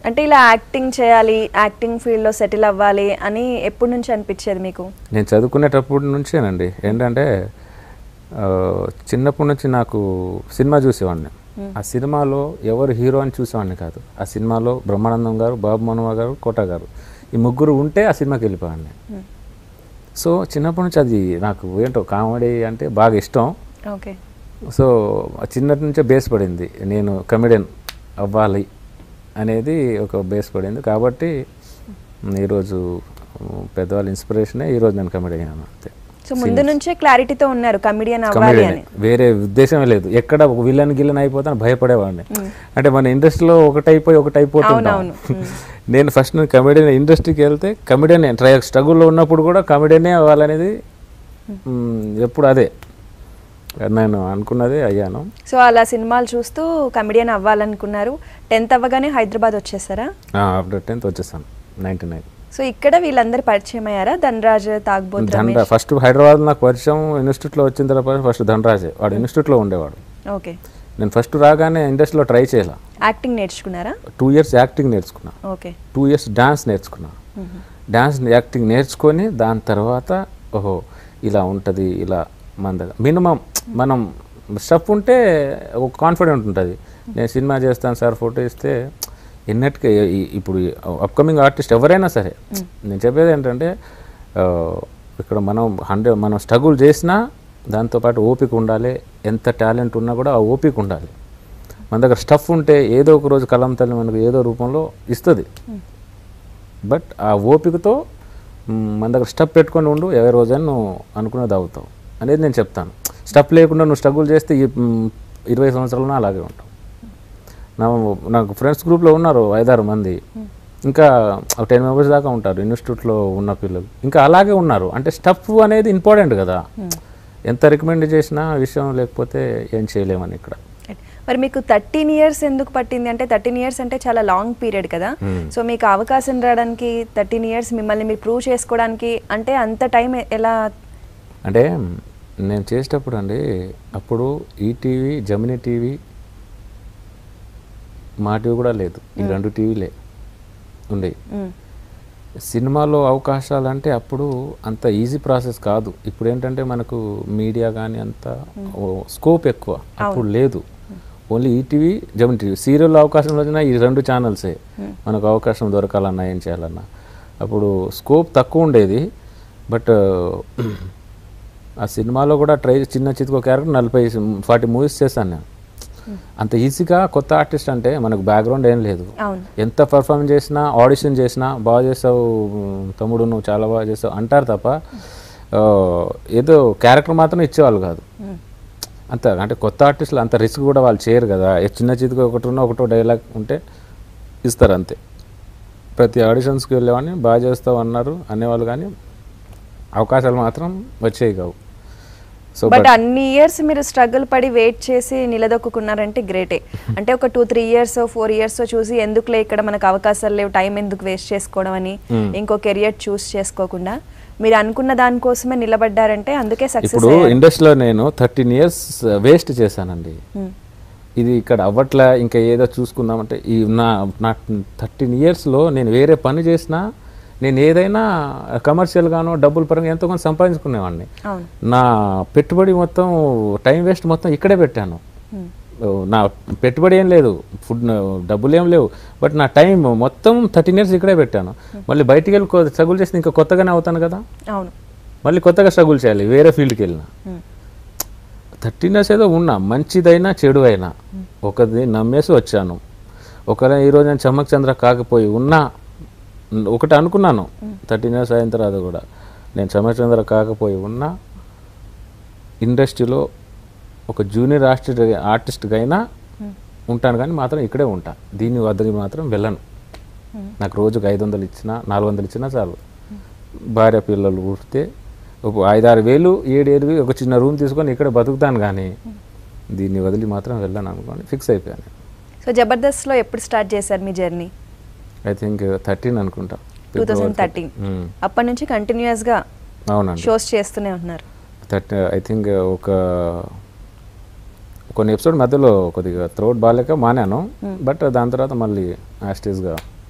అంటే ఇలా యాక్టింగ్ చేయాలి యాక్టింగ్ ఫీల్డ్లో సెటిల్ అవ్వాలి అని ఎప్పటి నుంచి అనిపించేది మీకు నేను చదువుకునేటప్పటి నుంచేనండి ఏంటంటే ఆ, చిన్నప్పటి నుంచి నాకు సినిమా చూసేవాడిని ఆ సినిమాలో ఎవరు హీరో అని చూసేవాడిని కాదు ఆ సినిమాలో బ్రహ్మానందం గారు బాబు మనోహర్ గారు కోట గారు ఈ ముగ్గురు ఉంటే ఆ సినిమాకి వెళ్ళిపోయాడిని సో చిన్నప్పటి నుంచి అది నాకు ఏంటో కామెడీ అంటే బాగా ఇష్టం ఓకే సో ఆ చిన్నటి నుంచే బేస్ పడింది నేను కమెడియన్ అవ్వాలి అనేది ఒక బేస్ పడింది కాబట్టి ఈరోజు పెద్దవాళ్ళ ఇన్స్పిరేషనే ఈరోజు నేను కమెడియన్ అయ్యాను అంతే సో ముందు నుంచే క్లారిటీతో ఉన్నారు కమిడియన్ అవ్వాలి కమెడియన్ అని వేరే ఉద్దేశమే లేదు ఎక్కడ ఒక విలన్ గిల్లన్ అయిపోతాను భయపడేవాడిని అంటే మన ఇండస్ట్రీలో ఒకటైపోయి ఒకటి అయిపోతుంటాం అవునవును. నేను ఫస్ట్ నేను కమెడియన్ ఇండస్ట్రీకి వెళ్తే కమెడియన్ ట్రై స్ట్రగుల్లో ఉన్నప్పుడు కూడా కమెడియనే అవ్వాలనేది మ్, ఎప్పుడు అదే నేను అనుకున్నదే అయ్యాను సో అలా సినిమాలు చూస్తూ కమిడియన్ అవ్వాలనుకున్నారు టెన్త్ అవ్వగానే హైదరాబాద్ వచ్చేసారా ఆఫ్టర్ టెన్త్ వచ్చేసాను నైంటీ నైన్ సో ఇక్కడ వీళ్ళందరూ పరిచయం అయ్యారా ధనరాజ్ తాగ్బోత్ ధనరా రమేష్ ఫస్ట్ హైదరాబాద్ నాకు పరిచయం ఇన్స్టిట్యూట్లో వచ్చిన తర్వాత ఫస్ట్ ధనరాజే వాడు ఇన్స్టిట్యూట్లో ఉండేవాడు ఓకే నేను ఫస్ట్ రాగానే ఇండస్ట్రీలో ట్రై చేయాల యాక్టింగ్ నేర్చుకున్నారా టూ ఇయర్స్ యాక్టింగ్ నేర్చుకున్నా ఓకే టూ ఇయర్స్ డాన్స్ నేర్చుకున్నా డాన్స్ యాక్టింగ్ నేర్చుకొని దాని తర్వాత ఓహో ఇలా ఉంటుంది ఇలా మన దగ్గర మినిమం మనం స్టఫ్ ఉంటే ఒక కాన్ఫిడెంట్ ఉంటుంది నేను సినిమా చేస్తాను సార్ ఫోటో ఇస్తే ఎన్నటికీ ఈ- ఇప్పుడు అప్కమింగ్ ఆర్టిస్ట్ ఎవరైనా సరే నేను చెప్పేది ఏంటంటే ఆ, ఇక్కడ మనం హండ్రెడ్ మనం స్ట్రగుల్ చేసినా దాంతోపాటు ఓపిక ఉండాలి ఎంత టాలెంట్ ఉన్నా కూడా ఆ ఓపిక ఉండాలి మన దగ్గర స్టఫ్ ఉంటే ఏదో ఒక రోజు కలం తల్లి మనకు ఏదో రూపంలో ఇస్తుంది బట్ ఆ ఓపికతో మ్, మన దగ్గర స్టప్ పెట్టుకొని ఉండు ఏ రోజైనా నువ్వు అనుకున్నది అవుతావు అనేది నేను చెప్తాను స్టప్ లేకుండా నువ్వు స్ట్రగుల్ చేస్తే ఈ మ్, ఇరవై సంవత్సరాలను అలాగే ఉంటావు నా నాకు ఫ్రెండ్స్ గ్రూప్లో ఉన్నారు ఐదారు మంది ఇంకా టెన్ మెంబర్స్ దాకా ఉంటారు ఇన్స్టిట్యూట్లో ఉన్న పిల్లలు ఇంకా అలాగే ఉన్నారు అంటే స్టఫ్ అనేది ఇంపార్టెంట్ కదా ఎంత రికమెండ్ చేసినా విషయం లేకపోతే ఏం చేయలేమని ఇక్కడ మరి మీకు థర్టీన్ ఇయర్స్ ఎందుకు పట్టింది అంటే థర్టీన్ ఇయర్స్ అంటే చాలా లాంగ్ పీరియడ్ కదా సో మీకు అవకాశం రావడానికి థర్టీన్ ఇయర్స్ మిమ్మల్ని మీరు ప్రూవ్ చేసుకోవడానికి అంటే అంత టైం ఎలా అంటే నేను చేసేటప్పుడు అండి అప్పుడు ETV Gemini TV Maa TV కూడా లేదు ఈ రెండు టీవీలే ఉండేవి మ్మ్. సినిమాలో అవకాశాలు అంటే అప్పుడు అంత ఈజీ ప్రాసెస్ కాదు ఇప్పుడు ఏంటంటే మనకు మీడియా కానీ అంత స్కోప్ ఎక్కువ అప్పుడు లేదు only ETV Gemini TV serial అవకాశం వచ్చినా ఈ రెండు ఛానల్సే మనకు అవకాశం దొరకాలన్నా ఏం చేయాలన్నా అప్పుడు స్కోప్ తక్కువ ఉండేది బట్ ఆ సినిమాలో కూడా ట్రై చిన్న చితుకో క్యారెక్టర్ నలభై ఫార్టీ మూవీస్ చేశాను నేను అంత ఈజీగా కొత్త ఆర్టిస్ట్ అంటే మనకు బ్యాక్గ్రౌండ్ ఏం లేదు అవును ఎంత పర్ఫార్మ్ చేసినా ఆడిషన్ చేసినా బాగా చేసావు ఉమ్, తమ్ముడు నువ్వు చాలా బాగా చేసావు అంటారు తప్ప ఆ, ఏదో క్యారెక్టర్ మాత్రం ఇచ్చేవాళ్ళు కాదు అంత అంటే కొత్త ఆర్టిస్టులు అంత రిస్క్ కూడా వాళ్ళు చేయరు కదా ఏ చిన్న చితికి ఒకటి ఉన్న ఒకటో డైలాగ్ ఉంటే ఇస్తారు అంతే ప్రతి ఆడిషన్స్కి వెళ్ళేవాడిని బాగా చేస్తావు అన్నారు అనేవాళ్ళు కానీ అవకాశాలు మాత్రం వచ్చేవి కావు సో బట్ అన్ని ఇయర్స్ మీరు స్ట్రగుల్ పడి వెయిట్ చేసి నిలదొక్కున్నారంటే గ్రేటే అంటే ఒక two three years four years చూసి ఎందుకులే ఇక్కడ మనకు అవకాశాలు లేవు టైం ఎందుకు వేస్ట్ చేసుకోవడం అని ఇంకో కెరియర్ చూస్ చేసుకోకుండా మీరు అనుకున్న దానికోసమే నిలబడ్డారంటే అందుకే సక్సెస్ ఇప్పుడు ఇండస్ట్రీలో నేను థర్టీన్ ఇయర్స్ వేస్ట్ చేశానండి ఇది ఇక్కడ అవ్వట్లే ఇంకా ఏదో చూసుకుందామంటే ఈ నా నా థర్టీన్ ఇయర్స్లో నేను వేరే పని చేసినా నేను ఏదైనా కమర్షియల్ గానో డబ్బుల పరంగా ఎంతో కొంత సంపాదించుకునేవాడిని అవును నా పెట్టుబడి మొత్తం టైం వేస్ట్ మొత్తం ఇక్కడే పెట్టాను నా పెట్టుబడి ఏం లేదు ఫుడ్ డబ్బులు ఏం లేవు బట్ నా టైం మొత్తం థర్టీన్ ఇయర్స్ ఇక్కడే పెట్టాను మళ్ళీ బయటికి వెళ్ళి స్ట్రగుల్ చేసి ఇంకా కొత్తగానే అవుతాను కదా అవును మళ్ళీ కొత్తగా స్ట్రగుల్ చేయాలి వేరే ఫీల్డ్కి వెళ్ళిన మ్మ్. థర్టీన్ ఇయర్స్ ఏదో ఉన్నా మంచిదైనా చెడు అయినా ఒకది నమ్మేసి వచ్చాను ఒకరే ఈరోజు నేను చమ్మక్ చంద్ర కాకపోయి ఉన్నా ఒకటి అనుకున్నాను థర్టీన్ ఇయర్స్ అయిన తర్వాత కూడా నేను చమ్మక్ చంద్ర కాకపోయి ఉన్నా ఇండస్ట్రీలో ఒక జూనియర్ ఆర్టిస్ట్ ఆర్టిస్ట్గా అయినా ఉంటాను కానీ మాత్రం ఇక్కడే ఉంటా దీని వద్దకి మాత్రం వెళ్ళను నాకు రోజుకు ఐదు వందలు ఇచ్చినా నాలుగు వందలు ఇచ్చినా చాలు భార్య పిల్లలు పుడితే ఒక ఐదారు వేలు ఏడు ఏడు వేలు ఒక చిన్న రూమ్ తీసుకొని ఇక్కడ బతుకుతాను కానీ దీన్ని వదిలి మాత్రం వెళ్ళను అనుకోని ఫిక్స్ అయిపోయాను సో జబర్దస్త్లో ఎప్పుడు స్టార్ట్ చేశారు మీ జర్నీ ఐ థింక్ థర్టీన్ అనుకుంటా టూ థౌజండ్ థర్టీన్ మ్మ్. అప్పటి నుంచి కంటిన్యూస్గా అవునండి షోస్ చేస్తూనే ఉన్నారు థర్టీ ఐ థింక్ ఒక కొన్ని ఎపిసోడ్ మధ్యలో కొద్దిగా థ్రోట్ బాగాలేక మానాను బట్ దాని తర్వాత మళ్ళీ యాస్టీస్గా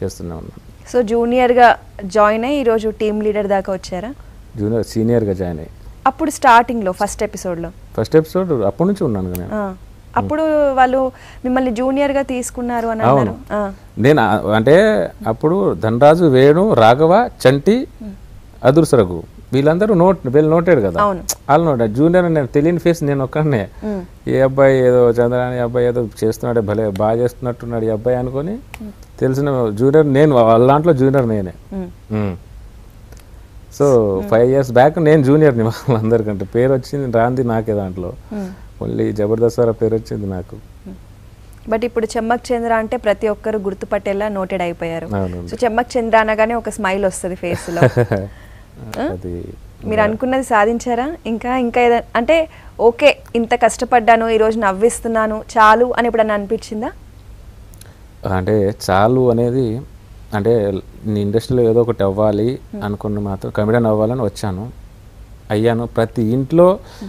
చేస్తూనే ఉన్నాను సో జూనియర్గా జాయిన్ అయ్యి ఈరోజు టీమ్ లీడర్ దాకా వచ్చారా జూనియర్ సీనియర్గా జాయిన్ అయ్యి అప్పుడు స్టార్టింగ్లో ఫస్ట్ ఎపిసోడ్లో ఫస్ట్ ఎపిసోడ్ అప్పటి నుంచి ఉన్నాను కదా నేను అప్పుడు వాళ్ళు మిమ్మల్ని జూనియర్గా తీసుకున్నారు అని అవును అన్నారు ఆ, నేను ఆ- అంటే అప్పుడు ధనరాజు వేణు రాఘవ చంటి అదుర్సరగు వీళ్ళందరూ నోట్ వీళ్ళు నోటెడ్ కదా అవును. వాళ్ళు నోట్ జూనియర్ నేను తెలియని ఫేస్ నేను ఒక్కడనే ఉమ్, ఈ అబ్బాయి ఏదో చంద్రాని అబ్బాయి ఏదో చేస్తున్నాడే భలే బాగా చేస్తున్నట్టున్నాడు ఈ అబ్బాయి అనుకొని తెలిసిన జూనియర్ నేను వాళ్ళ దాంట్లో జూనియర్ నేనే um. Hmm. So five years back నేను జూనియర్ని వాళ్ళందరికంటే పేరు వచ్చింది రాంది నాకే దాంట్లో మ్మ్. ఓన్లీ జబర్దస్త్ వారి పేరు వచ్చింది నాకు బట్ ఇప్పుడు చెమ్మక్ చంద్ర అంటే ప్రతి ఒక్కరు గుర్తుపట్టేలా నోటెడ్ అయిపోయారు అవును సో చెమ్మక్ చంద్ర అనగానే ఒక స్మైల్ వస్తుంది ఫేస్ లో అది మీరు అనుకున్నది సాధించారా ఇంకా ఇంకా ఏదో అంటే ఓకే ఇంత కష్టపడ్డాను ఈ రోజు నవ్విస్తున్నాను చాలు అని ఎప్పుడన్నా అనిపించిందా అంటే చాలు అనేది అంటే నీ ఇండస్ట్రీలో ఏదో ఒకటి అవ్వాలి అనుకున్న మాత్రం కమెడియన్ అవ్వాలని వచ్చాను అయ్యాను ప్రతి ఇంట్లో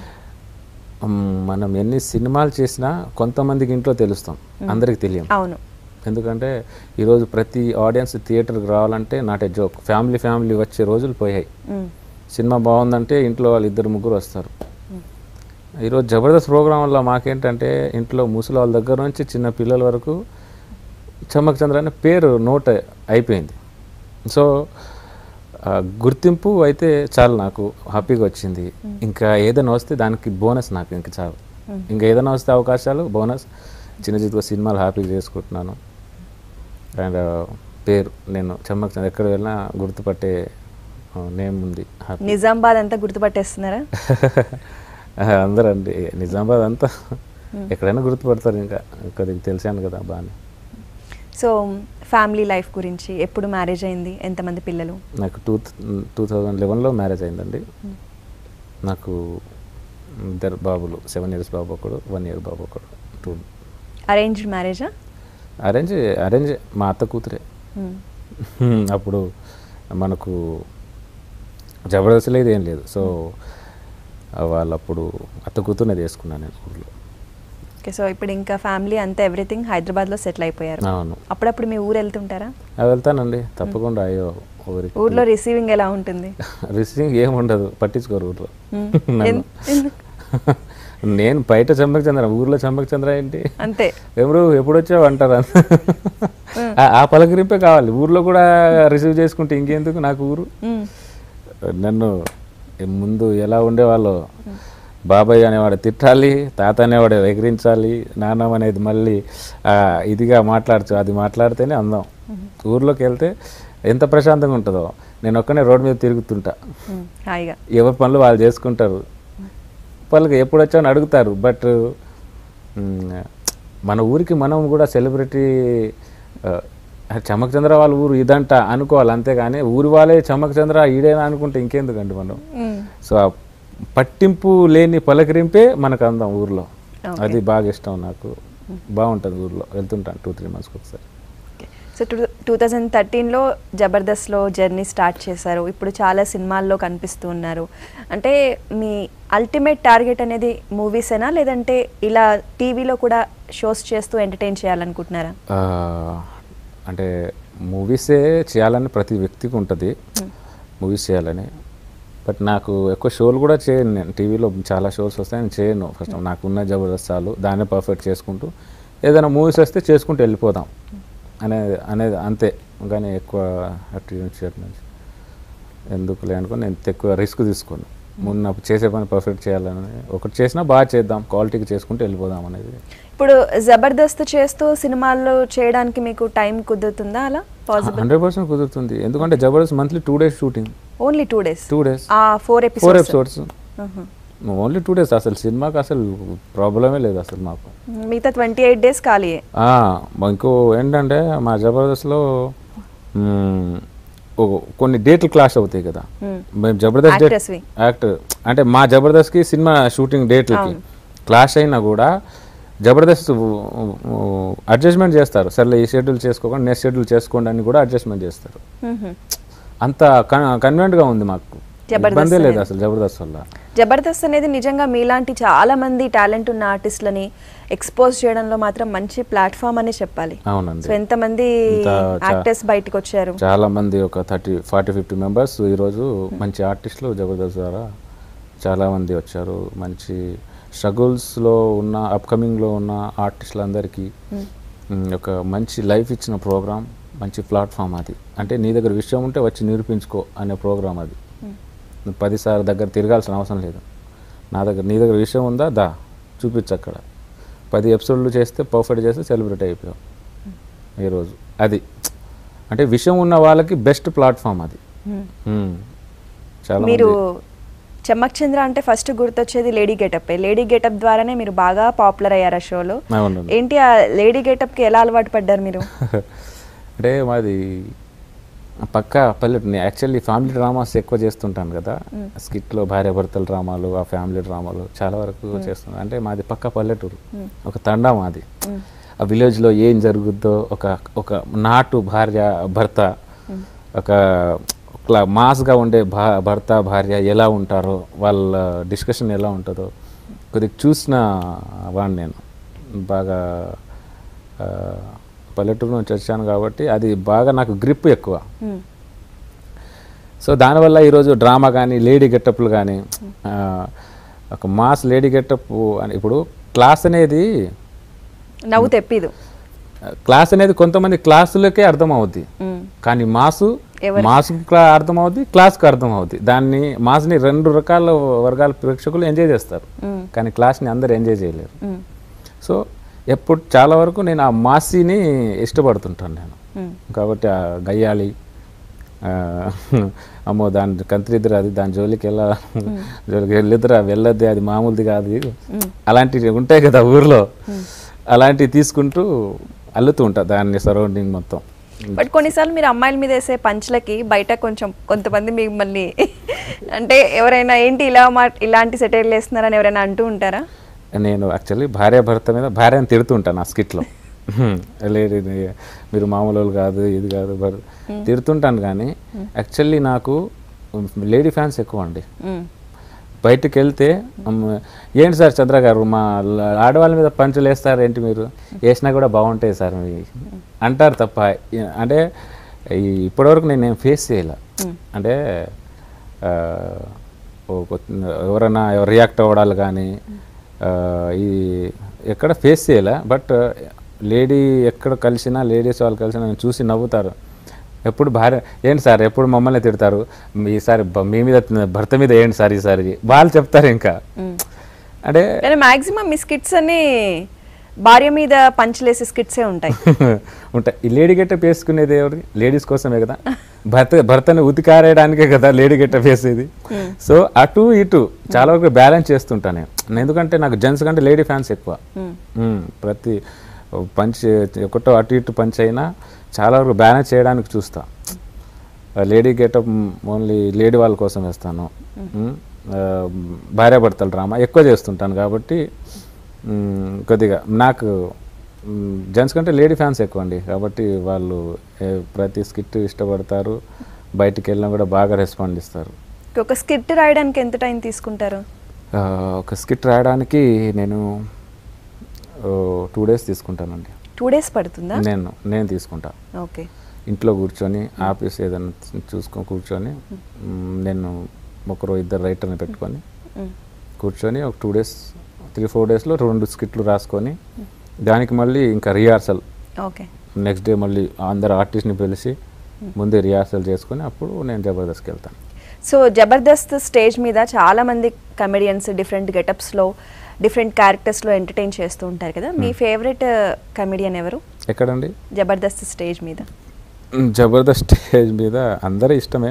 మ్, మనం ఎన్ని సినిమాలు చేసినా కొంతమందికి ఇంట్లో తెలుస్తాం అందరికి తెలియం అవును ఎందుకంటే ఈరోజు ప్రతి ఆడియన్స్ థియేటర్కి రావాలంటే not a joke family family వచ్చే రోజులు పోయాయి మ్మ్. సినిమా బాగుందంటే ఇంట్లో వాళ్ళు ఇద్దరు ముగ్గురు వస్తారు ఈరోజు జబర్దస్త్ ప్రోగ్రాం వల్ల మాకేంటంటే ఇంట్లో ముసలి వాళ్ళ దగ్గర నుంచి చిన్న పిల్లల వరకు చమ్మక్ చంద్ర అనే పేరు నోట్ అయిపోయింది సో ఆ, గుర్తింపు అయితే చాలు నాకు హ్యాపీగా వచ్చింది ఇంకా ఏదైనా వస్తే దానికి బోనస్ నాకు ఇంకా చాలు ఇంకా ఏదైనా వస్తే అవకాశాలు బోనస్ చిన్న చిన్న సినిమాలు హ్యాపీగా చేసుకుంటున్నాను అండ్ పేరు నేను చమ్మక్ చంద్ర ఎక్కడ వెళ్ళినా గుర్తుపట్టే నేమ్ ఉంది హ్యాపీ నిజామాబాద్ అంతా గుర్తుపట్టేస్తున్నారా అందరూ అండి నిజామాబాద్ అంతా ఎక్కడైనా గుర్తుపడతారు ఇంకా కొద్దిగా తెలిసాను కదా బాగానే సో ఫ్యామిలీ లైఫ్ గురించి ఎప్పుడు మ్యారేజ్ అయింది ఎంతమంది పిల్లలు నాకు టూ టూ థౌజండ్ లెవెన్లో మ్యారేజ్ అయిందండి నాకు ఇద్దరు బాబులు సెవెన్ ఇయర్స్ బాబు ఒకడు వన్ ఇయర్ బాబు ఒకడు టూ అరేంజ్డ్ మ్యారేజా అరేంజ్ అరేంజ్ మా అత్త కూతురే అప్పుడు మనకు జబర్దస్త్ లేదు ఏం లేదు సో వాళ్ళప్పుడు అత్త కూతురునే చేసుకున్నాను నేను ఊర్లో ఓకే సో ఇప్పుడు ఇంకా ఫ్యామిలీ అంతా ఎవ్రీథింగ్ హైదరాబాద్లో సెటిల్ అయిపోయారు అవును అప్పుడప్పుడు మీ ఊరు వెళ్తుంటారా ఆ, వెళ్తానండి తప్పకుండా అయ్యో ఊరికి ఊర్లో రిసీవింగ్ ఎలా ఉంటుంది రిసీవింగ్ ఏం ఉండదు పట్టించుకోరు ఊర్లో మ్మ్. నన్ను. ఎన్- ఎందుకు? నేను బయట చంపక చంద్ర ఊర్లో చంపక చంద్ర ఏంటి అంతే ఎవరు ఎప్పుడు వచ్చావు అంటారు ఆ- ఆ పలకరింపే కావాలి ఊర్లో కూడా రిసీవ్ చేసుకుంటే ఇంకెందుకు నాకు ఊరు మ్మ్. నన్ను ముందు ఎలా ఉండేవాళ్ళు బాబాయ్ అనేవాడు తిట్టాలి తాత అనేవాడు ఎగిరించాలి నాన్నమ్మ అనేది మళ్ళీ ఆ, ఇదిగా మాట్లాడచ్చు అది మాట్లాడితేనే అందం ఊర్లోకి వెళ్తే ఎంత ప్రశాంతంగా ఉంటుందో నేను ఒక్కనే రోడ్డు మీద తిరుగుతుంటా మ్మ్. హాయిగా ఎవరి పనులు వాళ్ళు చేసుకుంటారు వాళ్ళకి ఎప్పుడు వచ్చామని అడుగుతారు బట్ మన ఊరికి మనం కూడా సెలబ్రిటీ చమక్ చంద్ర వాళ్ళ ఊరు ఇదంట అనుకోవాలి అంతేగాని ఊరి వాళ్ళే చమక్ చంద్ర ఈడేనా అనుకుంటే ఇంకెందుకండి మనం మ్మ్. సో ఆ పట్టింపు లేని పలకరింపే మనకు అందం ఊర్లో Okay. అది బాగా ఇష్టం నాకు బాగుంటుంది ఊర్లో వెళ్తుంటాను టూ త్రీ మంత్స్కి ఒకసారి okay. So two two thousand థర్టీన్లో జబర్దస్త్లో జర్నీ స్టార్ట్ చేశారు ఇప్పుడు చాలా సినిమాల్లో కనిపిస్తూ ఉన్నారు అంటే మీ అల్టిమేట్ టార్గెట్ అనేది మూవీసేనా లేదంటే ఇలా టీవీలో కూడా షోస్ చేస్తూ ఎంటర్టైన్ చేయాలనుకుంటున్నారా ఆ, అంటే మూవీసే చేయాలని ప్రతి వ్యక్తికి ఉంటుంది మూవీస్ చేయాలని బట్ నాకు ఎక్కువ షోలు కూడా చేయను నేను టీవీలో చాలా షోస్ వస్తాయి నేను చేయను ఫస్ట్ నాకున్న జబర్దస్త్ చాలు దాన్ని పర్ఫెక్ట్ చేసుకుంటూ ఏదైనా మూవీస్ వస్తే చేసుకుంటూ వెళ్ళిపోదాం అనేది అనేది అంతే కానీ ఎక్కువ అటు నుంచి అటు నుంచి ఎందుకులే అనుకుని నేను ఎక్కువ రిస్క్ తీసుకోను ముందు నాకు చేసే పని పర్ఫెక్ట్ చేయాలని ఒకటి చేసినా బాగా చేద్దాం క్వాలిటీకి చేసుకుంటూ వెళ్ళిపోదాం అనేది ఇప్పుడు జబర్దస్త్ చేస్తూ సినిమాల్లో చేయడానికి మీకు టైం కుదురుతుందా అలా పాసిబుల్ హండ్రెడ్ పర్సెంట్ కుదురుతుంది ఎందుకంటే Jabardasth monthly two days shooting only two days two days ఆ four four episodes episodes only two days అసలు సినిమాకి అసలు ప్రాబ్లమే లేదు అసలు మాకు మిగతా ట్వంటీ ఎయిట్ డేస్ ఖాళీయే ఆ, ఇంకో ఏంటంటే మా జబర్దస్త్లో మ్, ఓ- కొన్ని డేట్లు క్లాష్ అవుతాయి కదా Hmm. మేము జబర్దస్త్ డేట్ Actors వి. యాక్టర్ అంటే మా జబర్దస్త్కి సినిమా షూటింగ్ డేట్లకి క్లాష్ అయినా కూడా జబర్దస్త్ అడ్జస్ట్మెంట్ చేస్తారు సర్లే ఈ షెడ్యూల్ చేసుకోకుండా నెక్స్ట్ షెడ్యూల్ చేసుకోండి అని కూడా అడ్జస్ట్మెంట్ చేస్తారు మ్మ్. అంత కన్వీనెంట్గా ఉంది మాకు జబర్దస్త్ ఇబ్బందే లేదు అనేది. అసలు జబర్దస్త్ వల్ల జబర్దస్త్ అనేది నిజంగా మీలాంటి చాలా మంది టాలెంట్ ఉన్న ఆర్టిస్టులని ఎక్స్పోజ్ చేయడంలో మాత్రం మంచి ప్లాట్ఫామ్ అని చెప్పాలి అవునండి సో ఎంతమంది ఇంత చా- యాక్టర్స్ బయటకు వచ్చారు చాలా మంది ఒక థర్టీ ఫార్టీ ఫిఫ్టీ మెంబర్స్ ఈరోజు మంచి ఆర్టిస్టులు జబర్దస్త్ ద్వారా చాలా మంది వచ్చారు మంచి స్ట్రగుల్స్లో ఉన్న అప్కమింగ్లో ఉన్న ఆర్టిస్టులందరికీ మ్, ఒక మంచి లైఫ్ ఇచ్చిన ప్రోగ్రామ్ మంచి ప్లాట్ఫామ్ అది అంటే నీ దగ్గర విషయం ఉంటే వచ్చి నిరూపించుకో అనే ప్రోగ్రామ్ అది నువ్వు పదిసార్లు దగ్గర తిరగాల్సిన అవసరం లేదు నా దగ్గర నీ దగ్గర విషయం ఉందా దా చూపించు అక్కడ పది ఎపిసోడ్లు చేస్తే పర్ఫెక్ట్ చేస్తే సెలబ్రిటీ అయిపోయావు ఈరోజు అది అంటే విషయం ఉన్న వాళ్ళకి బెస్ట్ ప్లాట్ఫామ్ అది మ్మ్. మ్మ్. చాలా మీరు మంది- చెమ్మక్ చంద్ర అంటే ఫస్ట్ గుర్తొచ్చేది లేడీ గెటప్ లేడీ గెటప్ ద్వారానే మీరు బాగా పాపులర్ అయ్యారు ఆ షోలో అవునండి ఏంటి ఆ లేడీ గెటప్కి ఎలా అలవాటు పడ్డారు మీరు అంటే మాది పక్క పల్లెటూరు యాక్చువల్లీ ఫ్యామిలీ డ్రామాస్ ఎక్కువ చేస్తుంటాను కదా స్కిట్లో భార్యాభర్తల డ్రామాలు ఆ ఫ్యామిలీ డ్రామాలు చాలా వరకు చేస్తున్నాను అంటే మాది పక్క పల్లెటూరు ఒక తండా మాది ఆ విలేజ్లో ఏం జరుగుద్దో ఒక ఒక నాటు భార్య భర్త ఒక ఇట్లా మాస్గా ఉండే భా భర్త భార్య ఎలా ఉంటారో వాళ్ళ డిస్కషన్ ఎలా ఉంటుందో కొద్దిగా చూసిన వాడిని నేను బాగా ఆ, పల్లెటూరు నుంచి వచ్చాను కాబట్టి అది బాగా నాకు గ్రిప్ ఎక్కువ మ్మ్. సో దానివల్ల ఈరోజు డ్రామా కానీ లేడీ గెటప్లు కానీ ఒక మాస్ లేడీ గెటప్ అని ఇప్పుడు క్లాస్ అనేది నవ్వు తెప్పిదు క్లాస్ అనేది కొంతమంది క్లాసులకే అర్థం అవుద్ది మ్మ్. కానీ మాసు ఎవరు? మాస్కు క్లా అర్థం అవుద్ది క్లాస్కి అర్థం అవుద్ది దాన్ని మాస్ని రెండు రకాల వర్గాల ప్రేక్షకులు ఎంజాయ్ చేస్తారు మ్మ్. కానీ క్లాస్ని అందరు ఎంజాయ్ చేయలేరు మ్మ్. సో ఎప్పుడు చాలా వరకు నేను ఆ మాసీని ఇష్టపడుతుంటాను నేను మ్మ్. కాబట్టి ఆ గయ్యాళి ఆ, అమ్మో దాని కంత్రిద్దరు అది దాని జోలికి వెళ్ళ జోలికి వెళ్ళిద్దరా వెళ్ళొద్ది అది మామూలుది కాదు ఇది. అలాంటివి ఉంటాయి కదా ఊర్లో అలాంటివి తీసుకుంటూ అల్లుతూ ఉంటా దాన్ని సరౌండింగ్ మొత్తం బట్ కొన్నిసార్లు మీరు అమ్మాయిల మీద వేసే పంచులకి బయట కొంచెం కొంతమంది మిమ్మల్ని అంటే ఎవరైనా ఏంటి ఇలా మా ఇలాంటి సెటైల్ వేస్తున్నారని ఎవరైనా అంటూ ఉంటారా నేను యాక్చువల్లీ భార్య భర్త మీద భార్యని తిడుతుంటాను ఆ స్కిట్లో లేదు ఇది మీరు మామూలు వాళ్ళు కాదు ఇది కాదు భర్ తిడుతుంటాను కానీ యాక్చువల్లీ నాకు లేడీ ఫ్యాన్స్ ఎక్కువ అండి మ్మ్. బయటకు వెళ్తే అమ్మ, ఏంటి సార్ చంద్ర గారు మా ల- ఆడవాళ్ళ మీద పంచులు వేస్తారు ఏంటి మీరు వేసినా కూడా బాగుంటాయి సార్ మీ అంటారు తప్ప ఈ- అంటే ఈ ఇప్పటివరకు నేను ఏం ఫేస్ చేయాల అంటే ఆ, ఓ కొ- ఎవరైనా రియాక్ట్ అవ్వడాలు కానీ ఆ, ఈ ఎక్కడ ఫేస్ చేయాల బట్ లేడీ ఎక్కడ కలిసినా లేడీస్ వాళ్ళు కలిసినా నేను చూసి నవ్వుతారు ఎప్పుడు భార్య ఏంటి సార్ ఎప్పుడు మమ్మల్ని తిడతారు ఈసారి బ- మీ మీద భర్త మీద ఏంటి సార్ ఈసారి వాళ్ళు చెప్తారు ఇంకా మ్మ్. అంటే కానీ మాక్సిమం మీ స్కిట్స్ అన్ని భార్య మీద పంచులేసే స్కిట్సే ఉంటాయి ఉంటాయి ఈ లేడీ గెటప్ వేసుకునేది ఎవరి లేడీస్ కోసమే కదా భర్త భర్తని ఉతికారేయడానికే కదా లేడీ గెటప్ వేసేది సో అటు ఇటు చాలా వరకు బ్యాలెన్స్ చేస్తుంటాను నేను ఎందుకంటే నాకు జెంట్స్ కంటే లేడీ ఫ్యాన్స్ ఎక్కువ మ్మ్. మ్మ్. ప్రతి పంచ్ ఒకటో అటు ఇటు పంచ్ అయినా చాలా వరకు బ్యాలెన్స్ చేయడానికి చూస్తా లేడీ గెటప్ ఓన్లీ లేడీ వాళ్ళ కోసం వేస్తాను మ్మ్. ఆ, భార్యాభర్తల డ్రామా ఎక్కువ చేస్తుంటాను కాబట్టి మ్మ్, కొద్దిగా నాకు జెంట్స్ కంటే లేడీ ఫ్యాన్స్ ఎక్కువ అండి కాబట్టి వాళ్ళు ఏ, ప్రతి స్కిట్ ఇష్టపడతారు బయటికి వెళ్ళినా కూడా బాగా రెస్పాండ్ ఇస్తారు ఒక స్కిట్ రాయడానికి ఎంత టైం తీసుకుంటారు ఆ, ఒక స్కిట్ రాయడానికి నేను టూ డేస్ తీసుకుంటానండి టూ డేస్ పడుతుందా నేను నేను తీసుకుంటా ఓకే ఇంట్లో కూర్చొని ఆఫీస్ ఏదైనా చూసుకొని కూర్చొని మ్, నేను ఒకరో ఇద్దరు రైటర్ని పెట్టుకొని మ్మ్. కూర్చొని ఒక టూ డేస్ త్రీ ఫోర్ డేస్లో రెండు స్కిట్లు రాసుకొని దానికి మళ్ళీ ఇంకా రిహార్సల్ ఓకే నెక్స్ట్ డే మళ్ళీ అందరు ఆర్టిస్ట్ని పిలిచి ముందే రిహార్సల్ చేసుకొని అప్పుడు నేను జబర్దస్త్కి వెళ్తాను సో జబర్దస్త్ స్టేజ్ మీద చాలా మంది కమెడియన్స్ డిఫరెంట్ గెటప్స్లో డిఫరెంట్ క్యారెక్టర్స్లో ఎంటర్టైన్ చేస్తూ ఉంటారు కదా మీ ఫేవరెట్ కమెడియన్ ఎవరు ఎక్కడండి జబర్దస్త్ స్టేజ్ మీద మ్, జబర్దస్త్ స్టేజ్ మీద అందరూ ఇష్టమే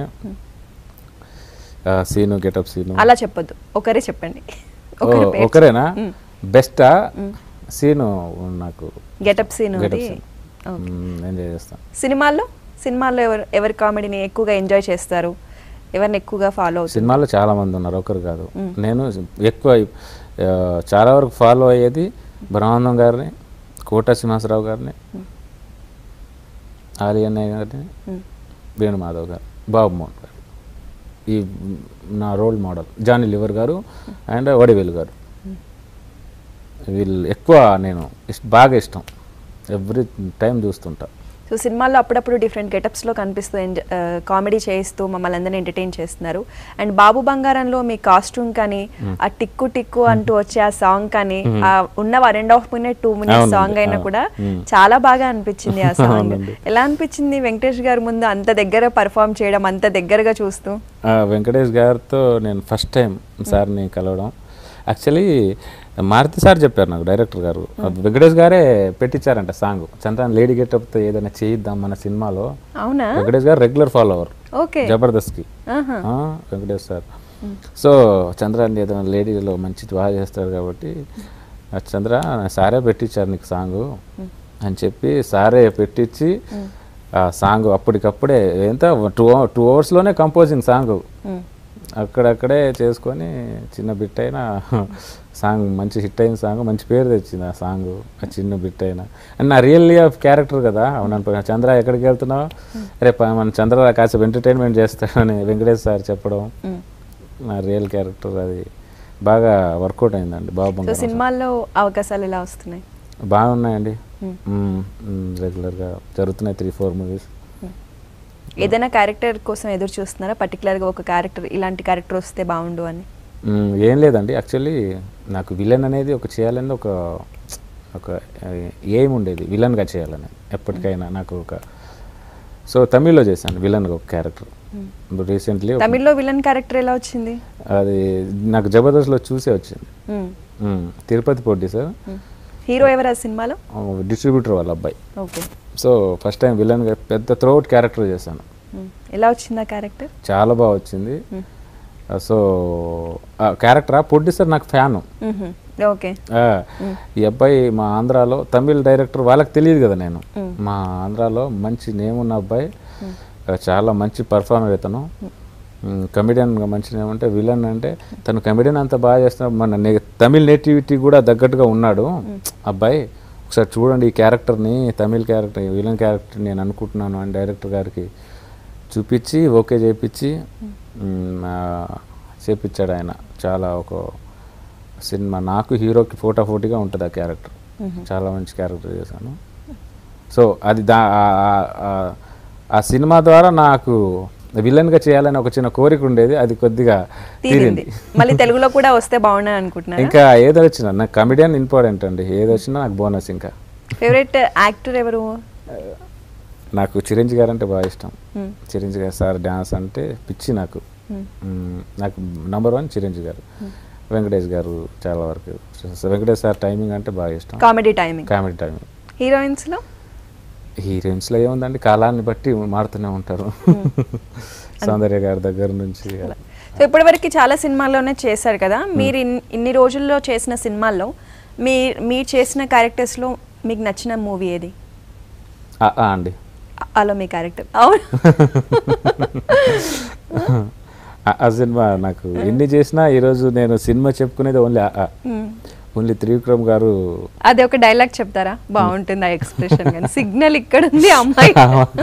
ఆ, సీను గెటప్ సీను అలా చెప్పొద్దు ఒకరే చెప్పండి ఓ, ఒకరి పేరు ఒకరేనా బెస్టా సీను నాకు getup scene getup scene enjoy చేస్తాను సినిమాల్లో సినిమాల్లో ఎవరు ఎవరి కామెడీని ఎక్కువగా ఎంజాయ్ చేస్తారు ఎవరిని ఎక్కువగా ఫాలో అవుతారు సినిమాలో చాలా మంది ఉన్నారు ఒకరు కాదు నేను ఎక్కువ ఆ, చాలా వరకు ఫాలో అయ్యేది బ్రహ్మానందం గారిని కోట శ్రీనివాసరావు గారిని ఆలి అన్నయ్య గారిని మ్మ్. వేణుమాధవ్ గారు బాబు మోహన్ గారు ఈ నా రోల్ మోడల్ జానీ లివర్ గారు అండ్ వడివేలు గారు వీళ్ళు ఎక్కువ నేను ఇష్ట బాగా ఇష్టం ఎవ్రీ టైం చూస్తుంటా సో సినిమాల్లో అప్పుడప్పుడు డిఫరెంట్ గెటప్స్లో కనిపిస్తూ కామెడీ చేయిస్తూ మమ్మల్ని అందరినీ ఎంటర్టైన్ చేస్తున్నారు అండ్ బాబు బంగారంలో మీ కాస్ట్యూమ్ కానీ ఆ టిక్కు టిక్కు అంటూ వచ్చే ఆ సాంగ్ కానీ ఆ ఉన్న one and half minute two minutes అవునండి, సాంగ్ అయినా అవును. కూడా మ్మ్. చాలా బాగా అనిపించింది ఆ సాంగ్ అవునండి. ఎలా అనిపించింది వెంకటేష్ గారి ముందు అంత దగ్గర పర్ఫామ్ చేయడం అంత దగ్గరగా చూస్తూ ఆ, వెంకటేష్ గారితో నేను ఫస్ట్ టైం సార్ని కలవడం యాక్చువల్లీ మారుతి సార్ చెప్పారు నాకు డైరెక్టర్ గారు వెంకటేష్ గారే పెట్టించారంట సాంగ్ చంద్రాన్ లేడీ గెటప్తో ఏదైనా చేయిద్దాం మన సినిమాలో అవునా వెంకటేష్ గారు రెగ్యులర్ ఫాలోవర్ ఓకే జబర్దస్త్కి ఆహా. ఆ, వెంకటేష్ సార్ సో చంద్రాన్ని ఏదైనా లేడీలో మంచి బాగా చేస్తారు కాబట్టి ఆ చంద్ర సారే పెట్టించారు నీకు సాంగ్ అని చెప్పి సారే పెట్టించి ఆ సాంగ్ అప్పటికప్పుడే ఎంత టూ టూ అవర్స్లోనే కంపోజింగ్ సాంగ్ మ్మ్. అక్కడక్కడే చేసుకొని చిన్న బిట్ అయినా సాంగ్ మంచి హిట్ అయిన సాంగ్ మంచి పేరు తెచ్చింది ఆ సాంగ్ ఆ చిన్న బిట్ అయినా అండ్ నా రియల్లీ ఆఫ్ క్యారెక్టర్ కదా అవును చంద్ర ఎక్కడికి వెళ్తున్నావు రేపు మన చంద్ర కాసేపు ఎంటర్టైన్మెంట్ చేస్తాడని వెంకటేష్ సార్ చెప్పడం మ్మ్. నా రియల్ క్యారెక్టర్ అది బాగా వర్కౌట్ అయిందండి బాబు సో బంగారం సినిమాల్లో అవకాశాలు ఎలా వస్తున్నాయి బాగున్నాయండి మ్మ్. రెగ్యులర్గా జరుగుతున్నాయి త్రీ ఫోర్ మూవీస్ ఏదైనా క్యారెక్టర్ కోసం ఎదురు చూస్తున్నారా Particular గా ఒక క్యారెక్టర్ ఇలాంటి క్యారెక్టర్ వస్తే బాగుండు అని మ్మ్, ఏం లేదండి యాక్చువల్లీ నాకు విలన్ అనేది ఒక చేయాలని ఒక ఒక ఏం ఉండేది విలన్గా చేయాలని ఎప్పటికైనా నాకు ఒక సో తమిళ్లో చేశాను విలన్గా ఒక క్యారెక్టర్ రీసెంట్లీ తమిళ్లో విలన్ క్యారెక్టర్ ఎలా వచ్చింది అది నాకు జబర్దస్త్లో చూసే వచ్చింది మ్మ్. మ్మ్, తిరుపతి పొట్టి సార్ మ్మ్. హీరో ఎవరు ఆ సినిమాలో డిస్ట్రిబ్యూటర్ వాళ్ళ అబ్బాయి ఓకే సో ఫస్ట్ టైం విలన్గా పెద్ద త్రోట్ క్యారెక్టర్ చేశాను మ్మ్. ఎలా వచ్చింది ఆ క్యారెక్టర్ చాలా బాగా వచ్చింది మ్మ్. సో ఆ క్యారెక్టర్ పొట్టి సార్ నాకు ఫ్యాను మ్మ్. ఓకే ఆ, ఈ అబ్బాయి మా ఆంధ్రాలో తమిళ్ డైరెక్టర్ వాళ్ళకి తెలియదు కదా నేను మ్మ్. మా ఆంధ్రాలో మంచి నేమ్ ఉన్న అబ్బాయి ఆ, చాలా మంచి పర్ఫార్మర్ ఇతను కమెడియన్ మంచి నేమ్ అంటే విలన్ అంటే తను కమెడియన్ అంత బాగా చేస్తున్నాడు మన నే- తమిళ్ నేటివిటీ కూడా తగ్గట్టుగా ఉన్నాడు అబ్బాయి ఒకసారి చూడండి ఈ క్యారెక్టర్ని తమిళ్ క్యారెక్టర్ విలన్ క్యారెక్టర్ నేను అనుకుంటున్నాను అని డైరెక్టర్ గారికి చూపించి ఓకే చేపించి మ్, ఆ, చేపించాడు ఆయన చాలా ఒక సినిమా నాకు హీరోకి ఫోటో ఫోటీగా ఉంటుంది ఆ క్యారెక్టర్ చాలా మంచి క్యారెక్టర్ చేశాను సో అది దా ఆ- ఆ- ఆ- ఆ సినిమా ద్వారా నాకు విలన్గా చేయాలని ఒక చిన్న కోరిక ఉండేది అది కొద్దిగా తీరింది తీరింది మళ్ళీ తెలుగులో కూడా వస్తే బాగుండని అనుకుంటున్నాను ఇంకా ఏది వచ్చినా నాకు కమెడియన్ ఇంపార్టెంట్ అండి ఏది వచ్చినా నాకు బోనస్ ఇంకా ఫేవరెట్ యాక్టర్ ఎవరు నాకు చిరంజీవి గారు అంటే బాగా ఇష్టం మ్మ్. చిరంజీవి గారు సార్ డ్యాన్స్ అంటే పిచ్చి నాకు మ్మ్. మ్మ్. నాకు నంబర్ వన్ చిరంజీవి గారు వెంకటేష్ గారు చాలా వరకు సో వెంకటేష్ సార్ టైమింగ్ అంటే బాగా ఇష్టం comedy timing comedy timing heroines లో హీరోయిన్స్లో ఏముందండి కాలాన్ని బట్టి మారుతూనే ఉంటారు సౌందర్య గారి దగ్గర నుంచి సో ఇప్పటివరకు చాలా సినిమాల్లోనే చేశారు కదా మీరు ఇన్- ఇన్ని రోజుల్లో చేసిన సినిమాల్లో మీ మీరు చేసిన క్యారెక్టర్స్ లో మీకు నచ్చిన మూవీ ఏది ఆ, ఆ అండి అ- అలో మీ క్యారెక్టర్ అవును ఆ- ఆ సినిమా నాకు ఎన్ని చేసినా ఈరోజు నేను సినిమా చెప్పుకునేది ఓన్లీ మ్మ్. ఓన్లీ త్రివిక్రమ్ గారు అది ఒక డైలాగ్ చెప్తారా బాగుంటుంది ఆ ఎక్స్ప్రెషన్ కానీ సిగ్నల్ ఇక్కడ ఉంది అమ్మాయి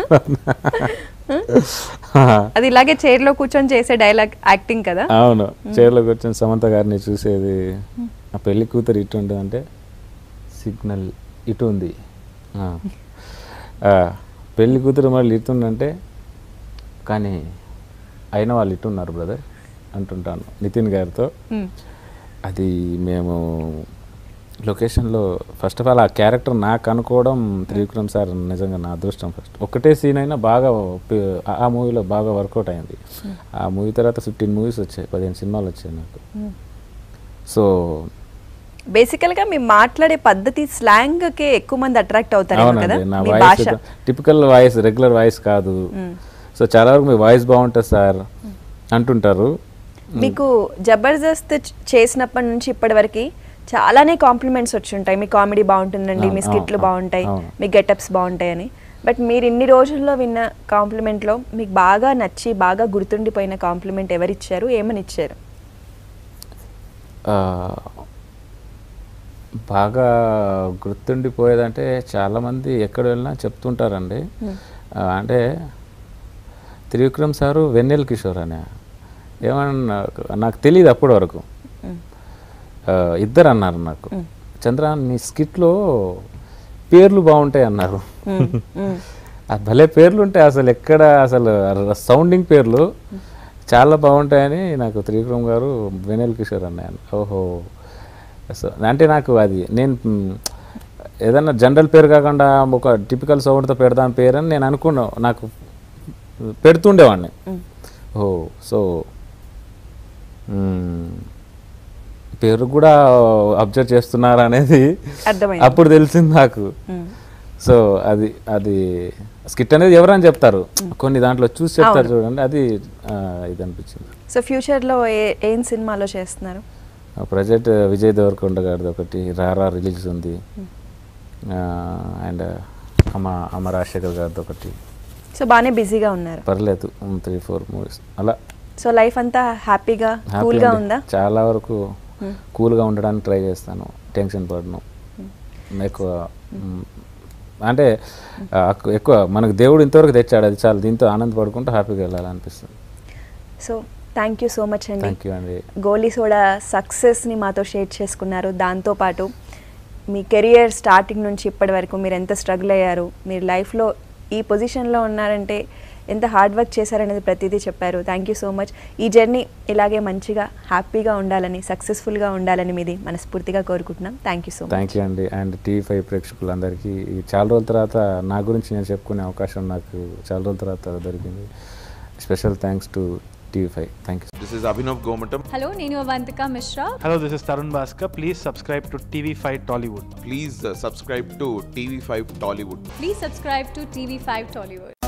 అది ఇలాగే చైర్ లో కూర్చొని చేసే డైలాగ్ యాక్టింగ్ కదా అవును చైర్లో కూర్చొని సమంత గారిని చూసేది ఆ పెళ్లి కూతురు ఇటు ఉంటుంది అంటే సిగ్నల్ ఇటు ఉంది ఆ. ఆ, పెళ్లి కూతురు మళ్ళీ ఇటు ఉందంటే కానీ అయిన వాళ్ళు ఇటు ఉన్నారు బ్రదర్ అంటుంటాను నితిన్ గారితో మ్మ్. అది మేము లొకేషన్లో ఫస్ట్ ఆఫ్ ఆల్ ఆ క్యారెక్టర్ నాకు అనుకోవడం త్రివిక్రమ్ సార్ నిజంగా నా అదృష్టం ఫస్ట్ ఒకటే సీన్ అయినా బాగా పి- ఆ- ఆ మూవీలో బాగా వర్కౌట్ అయింది ఆ మూవీ తర్వాత ఫిఫ్టీన్ మూవీస్ వచ్చాయి పదిహేను సినిమాలు వచ్చాయి నాకు మ్మ్. సో బేసికల్ గా మీరు మాట్లాడే పద్ధతి స్లాంగ్ కే ఎక్కువ మంది అట్రాక్ట్ అవుతారు కదా అవునండి నా మీ వాయిస్ భాష టిపికల్ వాయిస్ రెగ్యులర్ వాయిస్ కాదు మ్మ్. సో చాలా వరకు మీ వాయిస్ బాగుంటుంది సార్ అంటుంటారు మీకు జబర్దస్త్ చ- చేసినప్పటి నుంచి ఇప్పటి వరకు చాలానే కాంప్లిమెంట్స్ వచ్చి ఉంటాయి మీ కామెడీ బాగుంటుందండి మీ అవును, స్కిట్లు అవును, బాగుంటాయి అవును. మీ గెటప్స్ బాగుంటాయి అని బట్ మీరు ఇన్ని రోజుల్లో విన్న కాంప్లిమెంట్లో మీకు బాగా నచ్చి బాగా గుర్తుండిపోయిన కాంప్లిమెంట్ ఎవరిచ్చారు ఏమని ఇచ్చారు ఆ, బాగా గుర్తుండిపోయేదంటే చాలామంది ఎక్కడ వెళ్ళినా చెప్తుంటారండి ఆ, అంటే త్రివిక్రమ్ సారు వెన్నెల కిషోర్ అనే ఏమన్నా నాకు తెలియదు అప్పటి వరకు ఆ, ఇద్దరు అన్నారు నాకు చంద్ర నీ స్కిట్లో పేర్లు బాగుంటాయి అన్నారు ఆ భలే పేర్లు ఉంటాయి అసలు ఎక్కడ అసలు సౌండింగ్ పేర్లు చాలా బాగుంటాయని నాకు త్రివిక్రమ్ గారు వెనెల్ కిషోర్ అన్నాయన్న ఓహో సో అంటే నాకు అది నేను మ్, ఏదన్నా జనరల్ పేరు కాకుండా ఒక టిపికల్ సౌండ్తో పెడదాం పేరు అని నేను అనుకున్నా నాకు పెడుతుండేవాడిని ఓ సో మ్, పేరు కూడా అబ్జర్వ్ చేస్తున్నారు అనేది అర్థమైంది. అప్పుడు తెలిసింది నాకు సో అది అది స్కిట్ అనేది ఎవరని చెప్తారు కొన్ని దాంట్లో చూసి చెప్తారు చూడండి అది ఆ, ఇది అనిపించింది సో ఫ్యూచర్లో ఏ ఏం సినిమాలో చేస్తున్నారు ప్రజెంట్ విజయ్ దేవరకొండ గారిది ఒకటి రారా రిలీజ్ ఉంది అండ్ అమ్మ అమ్మ రాజశేఖర్ గారిది ఒకటి సో బాగానే బిజీగా ఉన్నారు పర్లేదు త్రీ ఫోర్ మూవీస్ అలా సో లైఫ్ అంతా హ్యాపీగా happy కూల్గా అండి. ఉందా చాలా వరకు కూల్గా ఉండడానికి ట్రై చేస్తాను టెన్షన్ పడను ఎక్కువ మ్, అంటే ఆ, ఎక్కువ మనకు దేవుడు ఇంతవరకు తెచ్చాడు అది చాలు దీంతో ఆనందపడుకుంటూ హ్యాపీగా వెళ్ళాలనిపిస్తుంది so thank you so much అండి థ్యాంక్ యూ అండి గోలీ సోడా సక్సెస్ని మాతో షేర్ చేసుకున్నారు దాంతోపాటు మీ కెరియర్ స్టార్టింగ్ నుంచి ఇప్పటి వరకు మీరు ఎంత స్ట్రగుల్ అయ్యారు మీరు లైఫ్లో ఈ పొజిషన్లో ఉన్నారంటే ఎంత హార్డ్ వర్క్ చేశారనేది ప్రతిదీ చెప్పారు థ్యాంక్ యూ సో మచ్ ఈ జర్నీ ఇలాగే మంచిగా హ్యాపీగా ఉండాలని సక్సెస్ఫుల్గా ఉండాలని మీది మనస్ఫూర్తిగా కోరుకుంటున్నాం thank you so much thank you అండి అండ్ టీవీ ఫైవ్ ప్రేక్షకులందరికీ ఈ చాలా రోజుల తర్వాత నా గురించి నేను చెప్పుకునే అవకాశం నాకు చాలా రోజుల తర్వాత దొరికింది special thanks to TV five thank you This is Abhinav Gomatam. Hello, నేను Avantika Mishra Hello, this is Tarun Bhaskar. Please subscribe to TV5 Tollywood. Please uh, subscribe to TV5 Tollywood. Please subscribe to TV five Tollywood